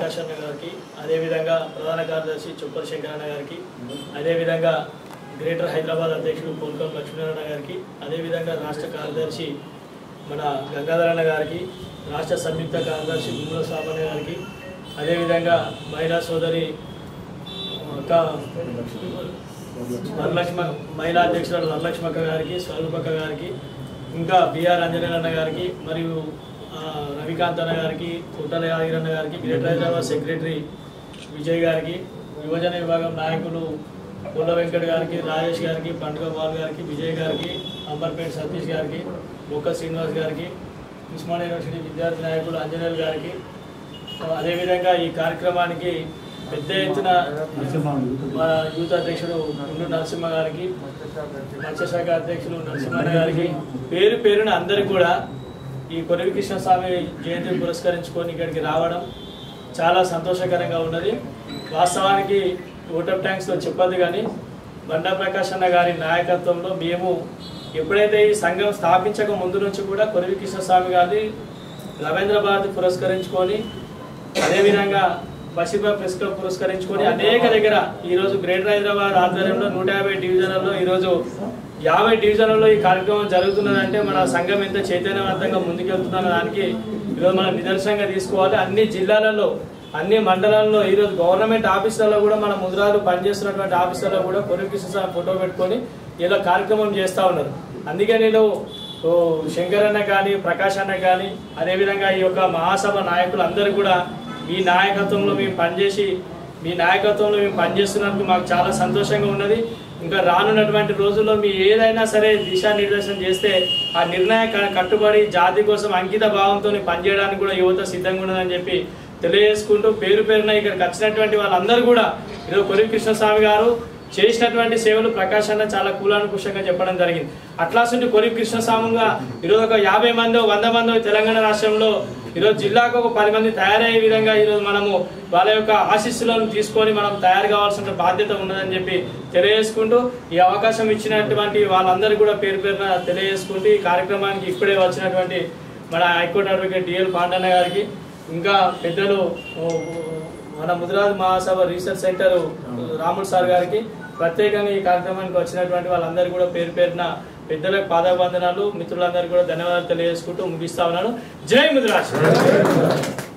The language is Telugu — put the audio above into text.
ప్రకాష్ అన్న గారికి అదేవిధంగా ప్రధాన కార్యదర్శి చొప్పర్ శంకర్ అన్న గారికి అదేవిధంగా గ్రేటర్ హైదరాబాద్ అధ్యక్షుడు కోల్కం లక్ష్మీనారాయణ గారికి అదేవిధంగా రాష్ట్ర కార్యదర్శి మన గంగాధర్ అన్న గారికి రాష్ట్ర సంయుక్త కార్యదర్శి గుమ్మల సామన్న గారికి అదేవిధంగా మహిళా సోదరి అక్క వరలక్ష్మ మహిళా అధ్యక్షురాలు వరలక్ష్మక్క గారికి స్వరూపక్క గారికి ఇంకా బిఆర్ అంజనేయులన్న గారికి మరియు ఆ, రవికాంత్ అన్న గారికి కుట్టల యాదగిరన్న గారికి గ్రేటర్ హైదరాబాద్ సెక్రటరీ విజయ్ గారికి యువజన విభాగం నాయకులు పుల్ల వెంకట్ గారికి రాజేష్ గారికి పండుగ బాల్ గారికి విజయ్ గారికి అంబర్పేట్ సతీష్ గారికి బొక్క శ్రీనివాస్ గారికి ఉస్మాన్ యూనివర్సిటీ విద్యార్థి నాయకులు అంజనేయులు గారికి అదేవిధంగా ఈ కార్యక్రమానికి పెద్ద ఎత్తున మన యూత్ అధ్యక్షుడు గుండు నరసింహ గారికి మత్స్యశాఖ అధ్యక్షులు నరసింహన్న గారికి పేరు పేరున అందరికి కూడా ఈ కొరవి కృష్ణస్వామి జయంతిని పురస్కరించుకొని ఇక్కడికి రావడం చాలా సంతోషకరంగా ఉన్నది వాస్తవానికి ఓట్ ఆఫ్ ట్యాంక్స్లో చెప్పదు కానీ బండా ప్రకాష్ అన్న గారి నాయకత్వంలో మేము ఎప్పుడైతే ఈ సంఘం స్థాపించక ముందు నుంచి కూడా కొరవి కృష్ణస్వామి గారి రవీంద్ర భారతి పురస్కరించుకొని అదేవిధంగా బషీర్బా ప్రెస్ క్లబ్ పురస్కరించుకొని అనేక దగ్గర ఈరోజు గ్రేటర్ హైదరాబాద్ ఆధ్వర్యంలో నూట యాభై డివిజన్లలో ఈరోజు యాభై డివిజన్లలో ఈ కార్యక్రమం జరుగుతున్నదంటే మన సంఘం ఎంత చైతన్యవంతంగా ముందుకెళ్తున్న దానికి ఈరోజు మనం నిదర్శనంగా తీసుకోవాలి అన్ని జిల్లాలలో అన్ని మండలాల్లో ఈరోజు గవర్నమెంట్ ఆఫీసులలో కూడా మన ముద్రాలు పనిచేస్తున్నటువంటి ఆఫీసులలో కూడా కొరికిసిన సార్ ఫోటో పెట్టుకొని ఇలా కార్యక్రమం చేస్తూ ఉన్నారు అందుకే నేను ఓ శంకర్ అన్న కానీ ప్రకాష్ అన్న కానీ అదేవిధంగా ఈ యొక్క మహాసభ నాయకులు అందరూ కూడా మీ నాయకత్వంలో మేము పనిచేసి మీ నాయకత్వంలో మేము పనిచేస్తున్నందుకు మాకు చాలా సంతోషంగా ఉన్నది ఇంకా రానున్నటువంటి రోజుల్లో మీ ఏదైనా సరే దిశానిర్దేశం చేస్తే ఆ నిర్ణయ క- కట్టుబడి జాతి కోసం అంకిత భావంతో పనిచేయడానికి కూడా యువత సిద్ధంగా ఉన్నదని చెప్పి తెలియజేసుకుంటూ పేరు పేరున ఇక్కడికి వచ్చినటువంటి వాళ్ళందరూ కూడా ఈరోజు కొరివి కృష్ణస్వామి గారు చేసినటువంటి సేవలు ప్రకాష్ అన్న చాలా కూలానుకుషంగా చెప్పడం జరిగింది అట్లాంటి కొరివి కృష్ణస్వామిగా ఈరోజు ఒక యాభై మందో వంద మందో తెలంగాణ రాష్ట్రంలో ఈరోజు జిల్లాకు ఒక పది మంది తయారయ్యే విధంగా ఈరోజు మనము వాళ్ళ యొక్క ఆశీస్సులను తీసుకొని మనం తయారు కావాల్సిన బాధ్యత ఉన్నదని చెప్పి తెలియజేసుకుంటూ ఈ అవకాశం ఇచ్చినటువంటి వాళ్ళందరూ కూడా పేరు పేరున తెలియజేసుకుంటూ ఈ కార్యక్రమానికి ఇప్పుడే వచ్చినటువంటి మన హైకోర్టు అడ్వకేట్ డిఎల్ పాండన్న గారికి ఇంకా పెద్దలు ఓ, మన Mudiraj Mahasabha research centre Ramul sir గారికి ప్రత్యేకంగా ఈ కార్యక్రమానికి వచ్చినటువంటి వాళ్ళందరూ కూడా పేరు పేరున పెద్దలకు పాదాబంధనాలు మిత్రులందరూ కూడా ధన్యవాదాలు తెలియజేసుకుంటూ ముగిస్తా ఉన్నాను జై ముదిరాజ్